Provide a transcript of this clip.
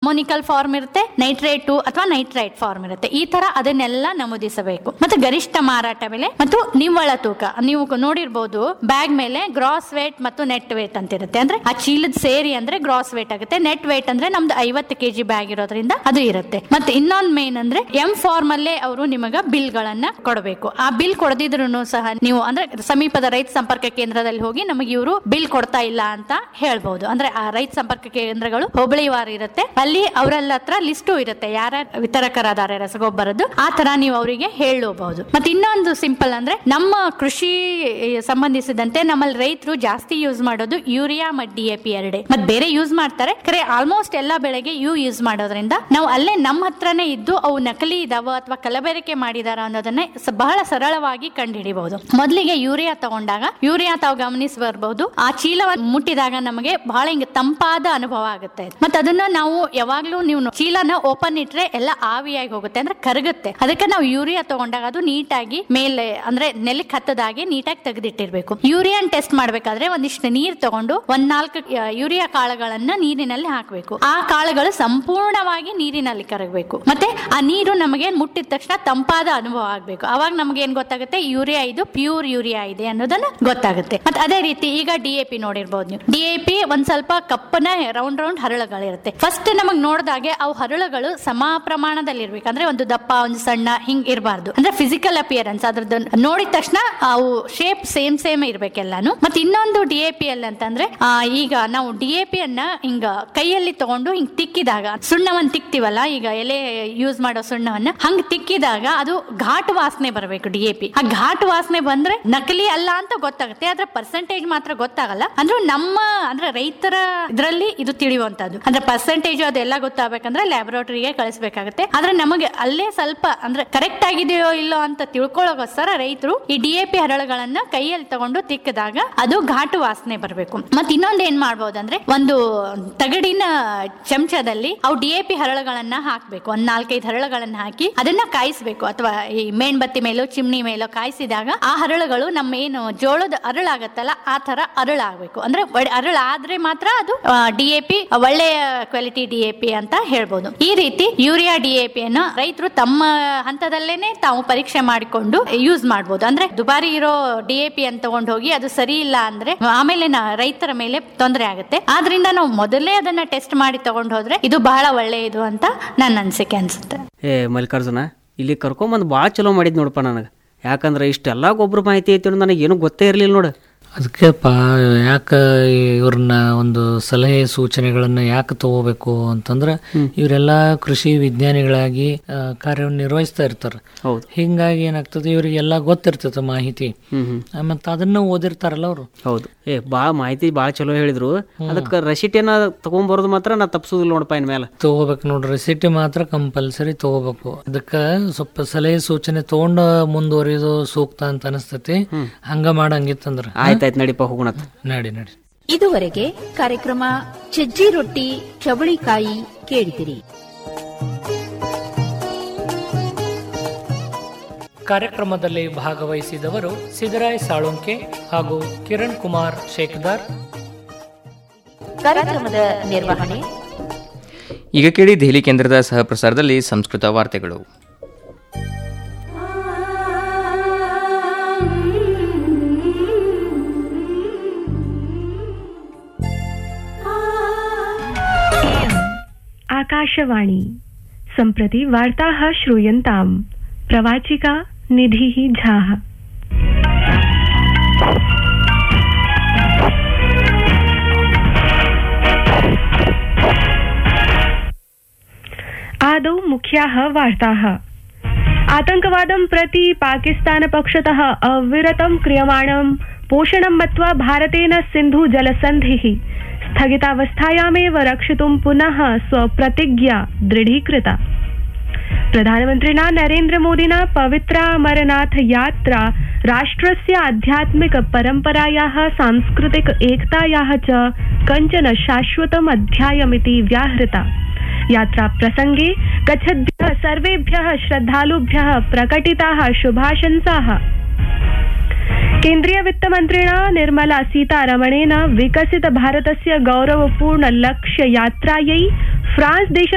ammoniacal form ಇರುತ್ತೆ nitrate ಅಥವಾ nitrite form ಇರುತ್ತೆ ಈ ತರ ಅದನ್ನೆಲ್ಲ ನಮೂದಿಸಬೇಕು ಮತ್ತೆ ಗರಿಷ್ಠ ಮಾರಾಟ ಬೆಲೆ ಮತ್ತು ನಿವ್ವಳ ತೂಕ ನೀವು ನೋಡಿರ್ಬೋದು ಬ್ಯಾಗ್ ಮೇಲೆ ಗ್ರಾಸ್ ವೇಟ್ ಮತ್ತು ನೆಟ್ ವೇಟ್ ಅಂತ ಇರುತ್ತೆ ಅಂದ್ರೆ ಆ ಚೀಲದ ಸೇರಿ ಅಂದ್ರೆ ಗ್ರಾಸ್ ವೇಟ್ ಆಗುತ್ತೆ ನೆಟ್ ವೇಟ್ ಅಂದ್ರೆ ನಮ್ದು ಐವತ್ತು ಕೆಜಿ ಬ್ಯಾಗ್ ಇರೋದ್ರಿಂದ ಅದು ಇರುತ್ತೆ ಮತ್ತೆ ಇನ್ನೊಂದ್ ಮೇನ್ ಅಂದ್ರೆ ಎಂ ಫಾರ್ಮ್ ಅಲ್ಲೇ ಅವರು ನಿಮಗ ಬಿಲ್ ಗಳನ್ನ ಕೊಡಬೇಕು ಆ ಬಿಲ್ ಕೊಡದಿದ್ರು ಸಹ ನೀವು ಅಂದ್ರೆ ಸಮೀಪದ ರೈತ ಸಂಪರ್ಕ ಕೇಂದ್ರದಲ್ಲಿ ಹೋಗಿ ನಮಗೆ ಇವರು ಬಿಲ್ ಕೊಡ್ತಾ ಇಲ್ಲ ಅಂತ ಹೇಳ್ಬಹುದು ಅಂದ್ರೆ ಆ ರೈತ ಸಂಪರ್ಕ ಕೇಂದ್ರಗಳು ಹೋಬಳಿ ವಾರ ಇರುತ್ತೆ ಅಲ್ಲಿ ಅವರೆಲ್ಲ ಹತ್ರ ಲಿಸ್ಟು ಇರುತ್ತೆ ಯಾರ ವಿತರಕರಾದಾರೆ ರಸಗೊಬ್ಬರದ್ದು ಆ ತರ ನೀವು ಅವರಿಗೆ ಹೇಳಬಹುದು ಮತ್ತೆ ಇನ್ನೊಂದು ಸಿಂಪಲ್ ಅಂದ್ರೆ ನಮ್ಮ ಕೃಷಿ ಸಂಬಂಧಿಸಿದಂತೆ ನಮ್ಮಲ್ಲಿ ರೈತರು ಜಾಸ್ತಿ ಯೂಸ್ ಮಾಡೋದು ಯೂರಿಯಾ ಮತ್ತು ಡಿ ಎ ಪಿ ಎರಡೇ ಮತ್ತೆ ಬೇರೆ ಯೂಸ್ ಮಾಡ್ತಾರೆ ಕರೆ ಆಲ್ಮೋಸ್ಟ್ ಎಲ್ಲಾ ಬೆಳೆಗೆ ಇವು ಯೂಸ್ ಮಾಡೋದ್ರಿಂದ ನಾವು ಅಲ್ಲೇ ನಮ್ಮ ಹತ್ರನೇ ಇದ್ದು ಅವು ನಕಲಿ ಇದಾವ ಅಥವಾ ಕಲಬೆರಕೆ ಮಾಡಿದಾರ ಅನ್ನೋದನ್ನ ಸ- ಬಹಳ ಸರಳವಾಗಿ ಕಂಡುಹಿಡಿಬಹುದು ಮೊದಲಿಗೆ ಯೂರಿಯಾ ತಗೊಂಡಾಗ ಯೂರಿಯಾ ತಾವು ಗಮನಿಸಿ ಬರ್ಬಹುದು ಆ ಚೀಲವನ್ನು ಮುಟ್ಟಿದಾಗ ನಮಗೆ ಬಹಳ ಹಿಂಗ ತಂಪಾದ ಅನುಭವ ಆಗುತ್ತೆ ಮತ್ತೆ ಅದನ್ನ ನಾವು ಯಾವಾಗ್ಲೂ ನೀವು ಚೀಲನ ಓಪನ್ ಇಟ್ರೆ ಎಲ್ಲ ಆವಿಯಾಗಿ ಹೋಗುತ್ತೆ ಅಂದ್ರೆ ಕರಗುತ್ತೆ ಅದಕ್ಕೆ ನಾವು ಯೂರಿಯಾ ತಗೊಂಡಾಗ ಅದು ನೀಟಾಗಿ ಮೇಲೆ ಅಂದ್ರೆ ನೆಲಕ್ಕೆ ಹತ್ತದಾಗೆ ನೀಟಾಗಿ ತೆಗೆದಿಟ್ಟಿರ್ಬೇಕು ಯೂರಿಯಾನ್ ಟೆಸ್ಟ್ ಮಾಡ್ಬೇಕಾದ್ರೆ ಒಂದಿಷ್ಟು ನೀರ್ ತಗೊಂಡು ಒಂದ್ ನಾಲ್ಕು ಆ, ಯೂರಿಯಾ ಕಾಳುಗಳನ್ನ ನೀರಿನಲ್ಲಿ ಹಾಕಬೇಕು ಆ ಕಾಳುಗಳು ಸಂಪೂರ್ಣವಾಗಿ ನೀರಿನಲ್ಲಿ ಕರಗಬೇಕು ಮತ್ತೆ ಆ ನೀರು ನಮಗೆ ಮುಟ್ಟಿದ ತಕ್ಷಣ ತಂಪಾದ ಅನುಭವ ಆಗ್ಬೇಕು ಅವಾಗ ನಮ್ಗೆ ಏನ್ ಗೊತ್ತಾಗುತ್ತೆ ಯೂರಿಯಾ ಇದು ಪ್ಯೂರ್ ಯೂರಿಯಾ ಇದೆ ಅನ್ನೋದನ್ನ ಗೊತ್ತಾಗುತ್ತೆ ಮತ್ತೆ ಅದೇ ರೀತಿ ಈಗ ಡಿ ಎ ಪಿ ನೋಡಿರ್ಬೋದು ನೀವು ಡಿ ಎ ಪಿ ಒಂದ್ ಸ್ವಲ್ಪ ಕಪ್ಪನ ರೌಂಡ್ ರೌಂಡ್ ಹರಳುಗಳಿರುತ್ತೆ ಫಸ್ಟ್ ನಮಗ್ ನೋಡಿದಾಗೆ ಅವು ಹರಳುಗಳು ಸಮ ಪ್ರಮಾಣದಲ್ಲಿ ಇರ್ಬೇಕು ಅಂದ್ರೆ ಒಂದು ದಪ್ಪ ಒಂದು ಸಣ್ಣ ಹಿಂಗ್ ಇರಬಾರ್ದು ಅಂದ್ರೆ ಫಿಸಿಕಲ್ ಅಪಿಯರೆನ್ಸ್ ಅದ್ರದ್ದು ನೋಡಿದ ತಕ್ಷಣ ಅವು ಶೇಪ್ ಸೇಮ್ ಸೇಮ್ ಇರ್ಬೇಕೆಲ್ಲಾನು ಮತ್ತೆ ಇನ್ನೊಂದು ಡಿ ಎ ಪಿ ಅಲ್ಲಿ ಅಂತಂದ್ರೆ ಆ, ಈಗ ನಾವು ಡಿ ಎ ಪಿ ಅನ್ನ ಹಿಂಗ ಕೈಯಲ್ಲಿ ತಗೊಂಡು ಹಿಂಗ್ ತಿಕ್ಕಿದಾಗ ಸುಣ್ಣವನ್ನ ತಿಕ್ತಿವಲ್ಲ ಈಗ ಎಲೆ ಯೂಸ್ ಮಾಡೋ ಸುಣ್ಣವನ್ನ ಹಂಗ್ ತಿಕ್ಕಿದಾಗ ಅದು ಘಾಟ್ ವಾಸನೆ ಬರಬೇಕು ಡಿ ಎ ಪಿ ಆ ಘಾಟ್ ವಾಸನೆ ಬಂದ್ರೆ ನಕಲಿ ಅಲ್ಲ ಅಂತ ಗೊತ್ತಾಗುತ್ತೆ ಅದ್ರ ಪರ್ಸೆಂಟೇಜ್ ಮಾತ್ರ ಗೊತ್ತಾಗಲ್ಲ ಅಂದ್ರೆ ನಮ್ಮ ಅಂದ್ರೆ ರೈತರ ಇದ್ರಲ್ಲಿ ಇದು ತಿಳಿಯುವಂತದ್ದು ಅಂದ್ರೆ ಪರ್ಸೆಂಟೇಜ್ ಅದೆಲ್ಲ ಗೊತ್ತಾಗಬೇಕಂದ್ರೆ ಲ್ಯಾಬೊರೇಟರಿಗೆ ಕಳಿಸ್ಬೇಕಾಗುತ್ತೆ ಆದ್ರೆ ನಮಗೆ ಅಲ್ಲೇ ಸ್ವಲ್ಪ ಅಂದ್ರೆ ಕರೆಕ್ಟ್ ಆಗಿದೆಯೋ ಇಲ್ಲೋ ಅಂತ ತಿಳ್ಕೊಳ್ಳೋಕೋಸ್ಕರ ರೈತರು ಈ ಡಿ ಎ ಪಿ ಹರಳುಗಳನ್ನ ಕೈಯಲ್ಲಿ ತಗೊಂಡು ತಿಕ್ಕಿದಾಗ ಅದು ಘಾಟು ವಾಸನೆ ಬರಬೇಕು ಮತ್ತೆ ಇನ್ನೊಂದು ಏನ್ ಮಾಡ್ಬೋದು ಅಂದ್ರೆ ಒಂದು ತಗಡಿನ ಚಮಚದಲ್ಲಿ ಅವು ಡಿ ಎ ಪಿ ಹರಳುಗಳನ್ನ ಹಾಕ್ಬೇಕು ಒಂದ್ ನಾಲ್ಕೈದು ಹರಳುಗಳನ್ನ ಹಾಕಿ ಅದನ್ನ ಕಾಯಿಸ್ಬೇಕು ಅಥವಾ ಈ ಮೇಣ್ಬತ್ತಿ ಮೇಲೋ ಚಿಮ್ನಿ ಮೇಲೋ ಕಾಯಿಸಿದಾಗ ಆ ಹರಳುಗಳು ನಮ್ಮ ಏನು ಜೋಳದ ಅರಳಾಗತ್ತಲ್ಲ ಆ ತರ ಅರಳಾಗಬೇಕು ಅಂದ್ರೆ ಒಳ್ಳೆ ಅರಳಾದ್ರೆ ಮಾತ್ರ ಅದು ಡಿ ಎ ಪಿ ಒಳ್ಳೆಯ ಕ್ವಾಲಿಟಿ ಡಿ ಎ ಪಿ ಅಂತ ಹೇಳ್ಬೋದು ಈ ರೀತಿ ಯೂರಿಯಾ ಡಿ ಎ ಪಿ ಅನ್ನು ರೈತರು ತಮ್ಮ ಹಂತದಲ್ಲೇನೆ ತಾವು ಪರೀಕ್ಷೆ ಮಾಡಿಕೊಂಡು ಯೂಸ್ ಮಾಡ್ಬೋದು ಅಂದ್ರೆ ದುಬಾರಿ ಇರೋ ಡಿ ಎ ಪಿ ಅಂತ ತಗೊಂಡು ಹೋಗಿ ಅದು ಸರಿ ಇಲ್ಲ ಅಂದ್ರೆ ಆಮೇಲೆ ನಾ- ರೈತರ ಮೇಲೆ ತೊಂದರೆ ಆಗುತ್ತೆ ಆದ್ರಿಂದ ನಾವು ಮೊದಲೇ ಅದನ್ನ ಟೆಸ್ಟ್ ಮಾಡಿ ತಗೊಂಡು ಹೋದ್ರೆ ಇದು ಬಹಳ ಒಳ್ಳೆಯದು ಅಂತ ನನ್ನ ಅನಿಸಿಕೆ ಅನ್ಸುತ್ತೆ ಏ ಮಲ್ಲಿಕಾರ್ಜುನ ಇಲ್ಲಿ ಕರ್ಕೊಂಬಂದು ಭಾಳ ಚಲೋ ಮಾಡಿದ್ ನೋಡಪ್ಪ ನನಗೆ ಯಾಕಂದ್ರೆ ಇಷ್ಟೆಲ್ಲ ಗೊಬ್ಬರ ಮಾಹಿತಿ ಐತಿ ಅನ್ನೋದು ನನಗೆ ಏನೂ ಗೊತ್ತೇ ಇರಲಿಲ್ಲ ನೋಡು ಅದಕ್ಕೆಪ್ಪ ಯಾಕೆ ಇವ್ರನ್ನ ಒಂದು ಸಲಹೆ ಸೂಚನೆಗಳನ್ನ ಯಾಕೆ ತಗೋಬೇಕು ಅಂತಂದ್ರೆ ಇವರೆಲ್ಲ ಕೃಷಿ ವಿಜ್ಞಾನಿಗಳಾಗಿ ಆ, ಕಾರ್ಯವನ್ನು ನಿರ್ವಹಿಸ್ತಾ ಇರ್ತಾರೆ ಹೌದು ಹಿಂಗಾಗಿ ಏನಾಗ್ತದೆ ಇವರಿಗೆಲ್ಲ ಗೊತ್ತಿರ್ತದೆ ಮಾಹಿತಿ ಹ್ಮ್ ಹ್ಮ್ ಆ, ಮತ್ತ್ ಅದನ್ನ ಓದಿರ್ತಾರಲ್ಲ ಅವರು ಹೌದು ಏ ಭಾಳ ಮಾಹಿತಿ ಭಾಳ ಚಲೋ ಹೇಳಿದ್ರು ಅದಕ್ಕೆ ರಸೀಟಿನ ತಗೊಂಬರೋದು ಮಾತ್ರ ನಾ ತಪ್ಸೋದಿಲ್ಲ ನೋಡಪ್ಪ ಇನ್ ಮೇಲೆ ತಗೋಬೇಕು ನೋಡ್ರಿ ರೆಸಿಟಿ ಮಾತ್ರ ಕಂಪಲ್ಸರಿ ತಗೋಬೇಕು ಅದಕ್ಕೆ ಸ್ವಲ್ಪ ಸಲಹೆ ಸೂಚನೆ ತಗೊಂಡ ಮುಂದುವರಿಯೋದು ಸೂಕ್ತ ಅಂತ ಅನಿಸ್ತತಿ ಹಂಗ ಮಾಡಂಗಿತ್ತಂದ್ರ ಆಯ್ತಾಯ್ತು ನಡಿಪ ಹೋಗೋಣತ್ ನಡಿ ನಡಿ ಇದುವರೆಗೆ ಕಾರ್ಯಕ್ರಮ ಸಜ್ಜಿ ರೊಟ್ಟಿ ಚವಳಿಕಾಯಿ ಕೇಳಿದಿರಿ ಕಾರ್ಯಕ್ರಮದಲ್ಲಿ ಭಾಗವಹಿಸಿದವರು ಸಿದ್ದರಾಯ್ ಸಾಳುಂಕೆ ಹಾಗೂ ಕಿರಣ್ ಕುಮಾರ್ ಶೇಖದಾರ್ ಕಾರ್ಯಕ್ರಮದ ನಿರ್ವಹಣೆ ಈಗ ಕೇಳಿ ದೆಹಲಿ ಕೇಂದ್ರದ ಸಹ ಪ್ರಸಾರದಲ್ಲಿ ಸಂಸ್ಕೃತ ವಾರ್ತೆಗಳು आकाशवाणी सम्प्रति वार्ताः श्रूयन्ताम् प्रवाचिका निधिः झाः आदौ मुख्याः वार्ताः आतङ्कवादं प्रति पाकिस्तानपक्षतः अविरतं क्रियमाणं पोषणं मत्वा भारतेन सिन्धु जलसन्धिः स्थगितावस्थायामेव रक्षितुं पुनः स्वप्रतिज्ञा दृढीकृता प्रधानमन्त्रिणा नरेन्द्रमोदिना पवित्रा अमरनाथ यात्रा राष्ट्रस्य आध्यात्मिक परम्परायाः सांस्कृतिक एकतायाः च कञ्चन शाश्वतम् अध्यायमिति व्याहृता यात्रा प्रसङ्गे गच्छद्भ्यः सर्वेभ्यः श्रद्धालुभ्यः प्रकटिताः शुभाशंसाः केन्द्रीय वित्तमन्त्रिणा निर्मला सीतारमणेन विकसित भारतस्य गौरवपूर्ण लक्ष्य यात्रायै फ्रांस देश